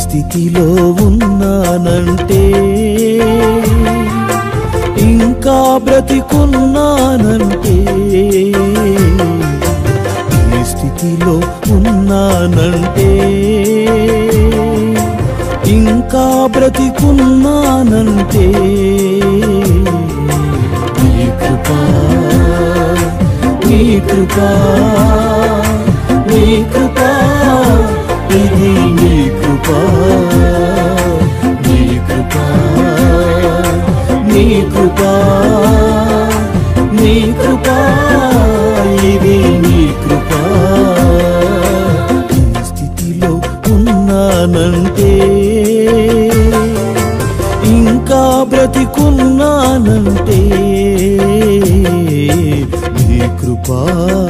స్థితిలో ఉన్నానంటే ఇంకా బ్రతికున్నానంటే ఈ స్థితిలో ఉన్నానంటే ఇంకా బ్రతికున్నానంటే నీ కృపా నీ కృపా నీ కృపా ఇది నీ కృపా నీ కృపా నీ కృపా నీ కృపా ఇది నీ కృపా ఈ స్థితిలో ఉన్నానంటే ఇంకా బ్రతికున్నానంటే నీ కృపా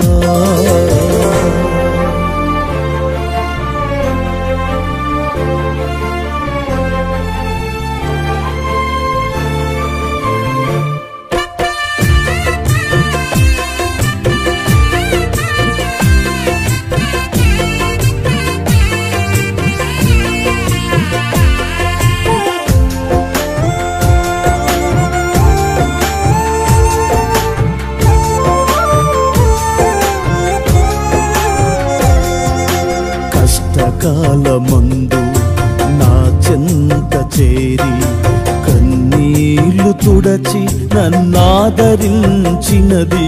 కష్టకాలమందు నా చెంత చేరి కన్నీళ్లు తుడచి నన్నాదరించినది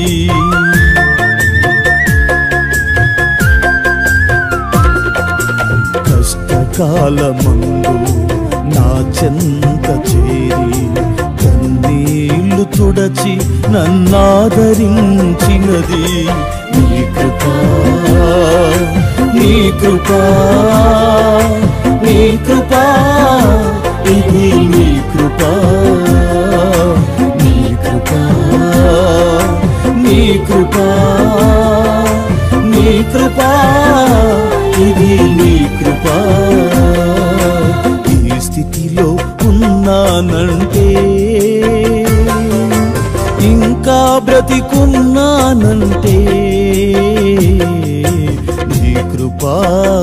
కష్టకాలమందు నా చెంత చేరి కన్నీళ్లు తుడచి నన్నాదరించినది నీ కృపా నీ కృపా నీ కృపా ఇది నీ కృపా నీ కృపా నీ కృపా నీ కృపా ఇది నీ కృపా ఈ స్థితిలో ఉన్నానంటే ఇంకా బ్రతికున్నానంటే నీ కృపా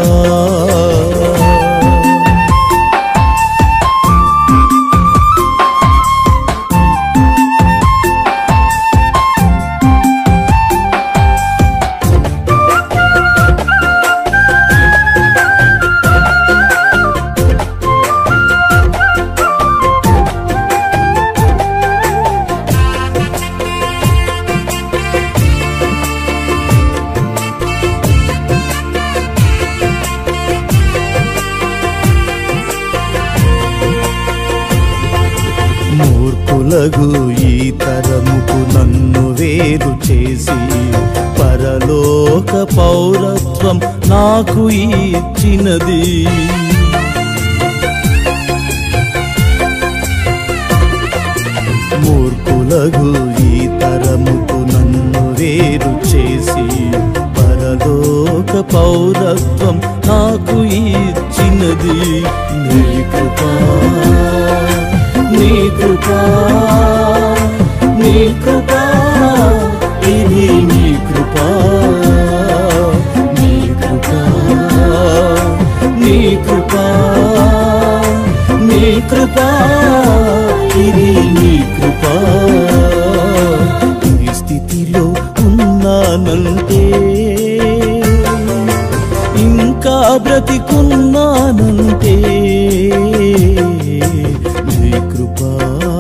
మూర్ఖులగు ఈ తరముకు నన్ను వేరు చేసి పరలోక పౌరత్వం నాకు ఇచ్చినది మూర్ఖులగు ఈ తరముకు నన్ను వేరు చేసి పరలోక పౌరత్వం నాకు ఇచ్చినది నీ కృపా నీ కృపా నీ కృపా ఇది నీ కృపా నీ కృపా నీ కృపా నీ కృపా ఇది నీ కృపా ఈ స్థితిలో ఉన్నానంటే ఇంకా బ్రతికున్నానంటే నీ కృపా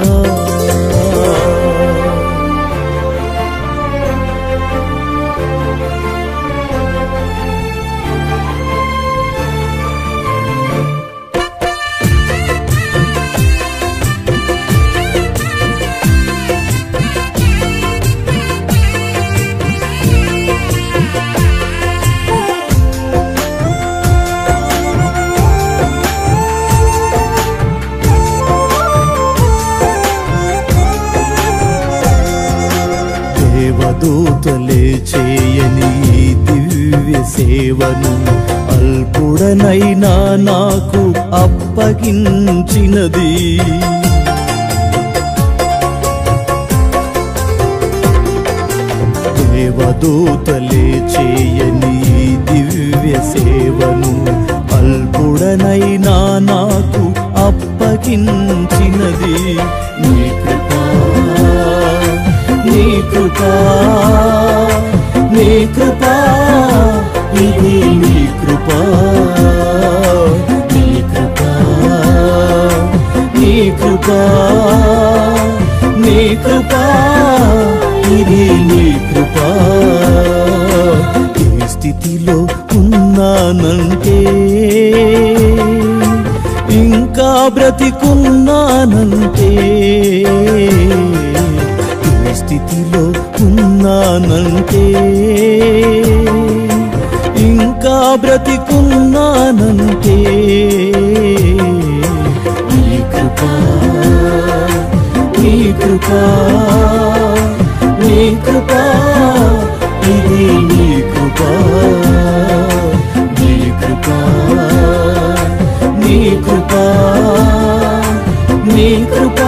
దేవదూతలే చేయని ఈ దివ్య సేవను అల్పుడనైనా నాకు అప్పగించినది దేవదూతలే చేయని ఈ దివ్య సేవను అల్పుడనైనా నీ కృపా నీ కృపా నీ కృపా నీ కృపా ఇది నీ కృపా ఏ స్థితిలో ఉన్నానంటే ఇంకా బ్రతికున్నానంటే ఏ స్థితిలో ఉన్నానంటే ఇంకా బ్రతికున్నానంటే నీ కృపా నీ కృపా నీ కృపా ఇది నీ కృపా నీ కృపా నీ కృపా నీ కృపా